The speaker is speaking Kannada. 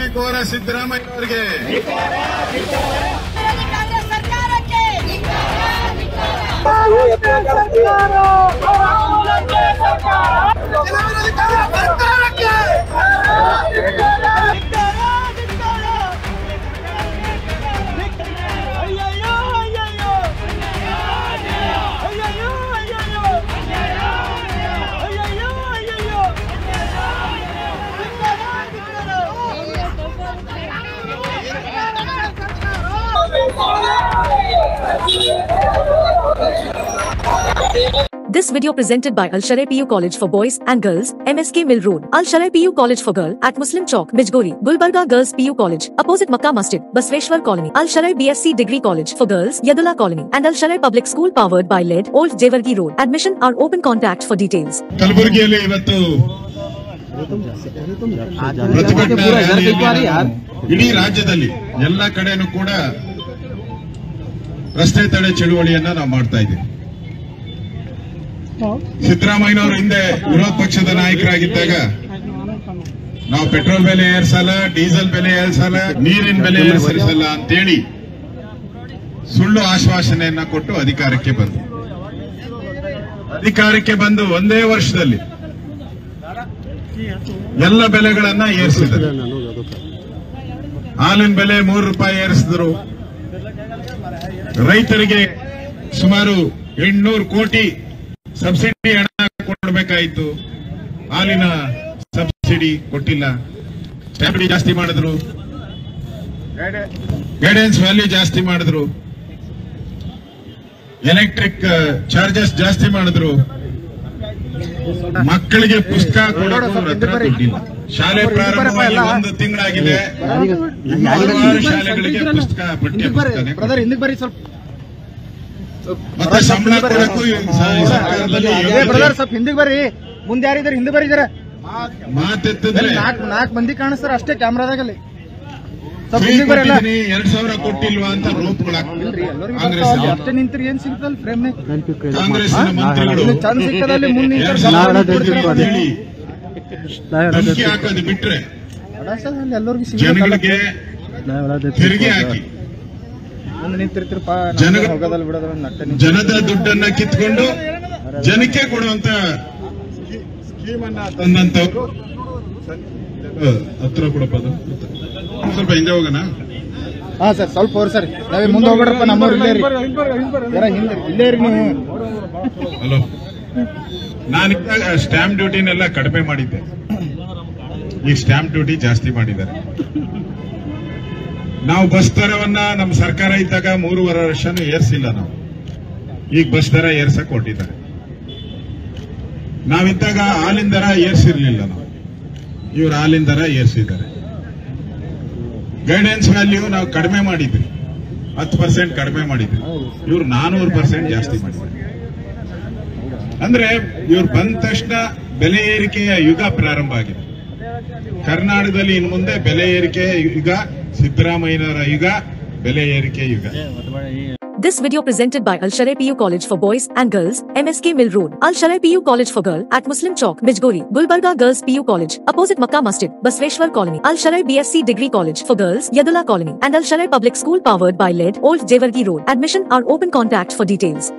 ಲೂಟಿಕೋರ ಸಿದ್ದರಾಮಯ್ಯ ಅವರಿಗೆ ಕಾಂಗ್ರೆಸ್ ಸರ್ಕಾರಕ್ಕೆ This video presented by Al Sharai PU College for Boys and Girls, MSK Mill Road, Al Sharai PU College for Girl at Muslim Chowk, Bijgori, Gulbarga Girls PU College, opposite Makkah Masjid, Basveshwar Colony, Al Sharai BSc Degree College for Girls, Yadula Colony, and Al Sharai Public School powered by LED, Old Jewargi Road. Admission are open contact for details. ಕಲಬುರಗಿಯಲ್ಲಿ ಇವತ್ತು ಪ್ರತಿಭಟನಾ ರ್ಯಾಲಿಯಲ್ಲಿ ನಾವು ಇಡೀ ರಾಜ್ಯದಲ್ಲಿ ಎಲ್ಲ ಕಡೆನೂ ಕೂಡ ರಸ್ತೆ ತಡೆ ಚಳುವಳಿಯನ್ನ ನಾವು ಮಾಡ್ತಾ ಇದ್ದೀವಿ ಸಿದ್ದರಾಮಯ್ಯನವರು ಹಿಂದೆ ವಿರೋಧ ಪಕ್ಷದ ನಾಯಕರಾಗಿದ್ದಾಗ ನಾವು ಪೆಟ್ರೋಲ್ ಬೆಲೆ ಏರ್ಸಲ್ಲ ಡೀಸೆಲ್ ಬೆಲೆ ಏರ್ಸಲ್ಲ ನೀರಿನ ಬೆಲೆ ಏರ್ಸಲ್ಲ ಅಂತೇಳಿ ಸುಳ್ಳು ಆಶ್ವಾಸನೆಯನ್ನ ಕೊಟ್ಟು ಅಧಿಕಾರಕ್ಕೆ ಬಂದು ಅಧಿಕಾರಕ್ಕೆ ಬಂದು ಒಂದೇ ವರ್ಷದಲ್ಲಿ ಎಲ್ಲ ಬೆಲೆಗಳನ್ನ ಏರಿಸಿದರು ಹಾಲಿನ ಬೆಲೆ ಮೂರು ರೂಪಾಯಿ ಏರಿಸಿದ್ರು ರೈತರಿಗೆ ಸುಮಾರು ಎಂಟುನೂರು ಕೋಟಿ ಸಬ್ಸಿಡಿ ಹಣ ಕೊಡಬೇಕಾಯಿತು ಹಾಲಿನ ಸಬ್ಸಿಡಿ ಕೊಟ್ಟಿಲ್ಲ ಸ್ಟ್ಯಾಂಪ್ ಜಾಸ್ತಿ ಮಾಡಿದ್ರು ಗೈಡೆನ್ಸ್ ವ್ಯಾಲ್ಯೂ ಜಾಸ್ತಿ ಮಾಡಿದ್ರು ಎಲೆಕ್ಟ್ರಿಕ್ ಚಾರ್ಜಸ್ ಜಾಸ್ತಿ ಮಾಡಿದ್ರು ಮಕ್ಕಳಿಗೆ ಪುಸ್ತಕ ಕೊಡೋಕೆ ಅವ್ರ ಹತ್ರ ದುಡ್ಡಿಲ್ಲ ಶಾಲೆ ಪ್ರಾರಂಭವಾಗಿ ಒಂದು ತಿಂಗಳಾಗಿದೆ ಇನ್ನು ಹಲವಾರು ಶಾಲೆಗಳಿಗೆ ಪುಸ್ತಕ ಪಠ್ಯ ಪುಸ್ತಕನೇ ಬ್ರದರ್ ಹಿಂದಕ್ಕೆ ಬರ್ರಿ ಸ್ವಲ್ಪ ಮತ್ತೆ ಸಂಬಳ ಕೊಡಕ್ಕೂ ಈ ಸ- ಈ ಸರ್ಕಾರದಲ್ಲಿ ಏ ಯೋಗ್ಯತೆ ಬ್ರದರ್ ಸ್ವಲ್ಪ ಹಿಂದಕ್ಕೆ ಬರ್ರಿ ಮುಂದೆ ಯಾರಿದ್ದಾರೆ ಹಿಂದೆ ಬರ್ರಿ ಜರ ಮಾತೆತ್ತಿದ್ರೆ ನಾಲ್ಕು ನಾಲ್ಕು ಮಂದಿ ಕಾಣಿಸ್ತಾರ ಅಷ್ಟೇ ಕ್ಯಾಮ್ರಾದಾಗಲ್ಲಿ ಸ್ವಲ್ಪ ಫ್ರೀ ಹಿಂದಕ್ಕೆ ಬರಲ್ಲ ಕೊಟ್ಟಿದ್ದೀನಿ ಎರಡ್ ಸಾವಿರ ಕೊಟ್ಟಿಲ್ವಾ ಅಂತ ರೂಪಗಳಾಗ್ತದೆ ಇಲ್ರಿ ಎಲ್ಲರಿಗೂ ಕಾಂಗ್ರೆಸ್ ಅಷ್ಟೇ ನಿಂತ್ರಿ ಏನ್ ಸಿಗ್ತಲ್ಲ ಫ್ರೇಮ್ ಕಾಂಗ್ರೆಸ್ಸಿನ ಮಂತ್ರಿಗಳು ಚಂದ ಸಿಕ್ಕದಲ್ಲಿ ಮುಂದೆ ಎರಡ್ ನಿಂತ್ರೆ ಸಾವಿರ ಕೊಡ್ತೀನಿ ಅಂತ ಹೇಳಿ ಧಮಕಿ ಹಾಕೋದು ಬಿಟ್ರೆ ಎಲ್ಲರಿಗೂ ಜನಗಳಿಗೆ ತೆರಿಗೆ ಹಾಕಿ ಮುಂದೆ ನಿಂತಿರ್ತಿರಪ್ಪ ಜನಗ- ಹೋಗೋದಲ್ಲ ಬಿಡೋದಲ್ಲ ನಟ್ಟ ನಿಂತು ಜನದ ದುಡ್ಡನ್ನ ಕಿತ್ಕೊಂಡು ಜನಕ್ಕೆ ಕೊಡುವಂತ ಸ್ಕೀಮ್ ಅನ್ನ ತಂದಂತವ್ರು ಅಹ್, ಹತ್ರ ಕೊಡಪ್ಪ ಅದು ಸ್ವಲ್ಪ ಹಿಂದೆ ಹೋಗೋಣ ಹಾ ಸರ್ ಸ್ವಲ್ಪ ಹೋರ್ ಸರ್ ನಾವೇ ಮುಂದೆ ಹೋಗ್ಬೇಡ್ರಪ್ಪ ನಮ್ಮವ್ರು ಇಲ್ಲೇ ರೀ ಜರ ಹಿಂದೆ ಇಲ್ಲೇ ರೀ ನೀವು ಹಲೋ ನಾನಿದ್ದಾಗ ಸ್ಟ್ಯಾಂಪ್ ಡ್ಯೂಟಿನೆಲ್ಲ ಕಡಿಮೆ ಮಾಡಿದ್ದೆ ಈ ಸ್ಟ್ಯಾಂಪ್ ಡ್ಯೂಟಿ ಜಾಸ್ತಿ ಮಾಡಿದ್ದಾರೆ ನಾವು ಬಸ್ ದರವನ್ನ ನಮ್ಮ ಸರ್ಕಾರ ಇದ್ದಾಗ ಮೂರುವರೆ ವರ್ಷನೂ ಏರ್ಸಿಲ್ಲ ನಾವು ಈಗ ಬಸ್ ದರ ಏರ್ಸಕ್ ಕೊಟ್ಟಿದ್ದಾರೆ ನಾವಿದ್ದಾಗ ಹಾಲಿನ ದರ ಏರ್ಸಿರ್ಲಿಲ್ಲ ನಾವು ಇವ್ರು ಹಾಲಿನ ದರ ಏರ್ಸಿದ್ದಾರೆ ಗೈಡೆನ್ಸ್ ವ್ಯಾಲ್ಯೂ ನಾವು ಕಡಿಮೆ ಮಾಡಿದ್ವಿ ಹತ್ತು ಪರ್ಸೆಂಟ್ ಕಡಿಮೆ ಮಾಡಿದ್ವಿ ಇವ್ರು ನಾನೂರು ಪರ್ಸೆಂಟ್ ಜಾಸ್ತಿ ಮಾಡಿದ್ದಾರೆ ಅಂದ್ರೆ ಇವ್ರು ಬಂದ ತಕ್ಷಣ ಬೆಲೆ ಏರಿಕೆಯ ಯುಗ ಪ್ರಾರಂಭ ಆಗಿದೆ ಕರ್ನಾಟಕದಲ್ಲಿ ಇನ್ನು ಮುಂದೆ ಬೆಲೆ ಏರಿಕೆಯ ಯುಗ ಸಿದ್ದರಾಮಯ್ಯನವರ ಯುಗ ಬೆಲೆ ಏರಿಕೆ ಯುಗ This video presented by Al Sharai PU College for Boys and Girls, MSK Mill Road, Al Sharai PU College for Girl at Muslim Chowk, Bijgori, Gulbarga Girls PU College, opposite Makkah Masjid, Basveshwar Colony, Al Sharai BSc Degree College for Girls, Yadula Colony, and Al Sharai Public School powered by LED, Old Jewargi Road. Admission are open contact for details.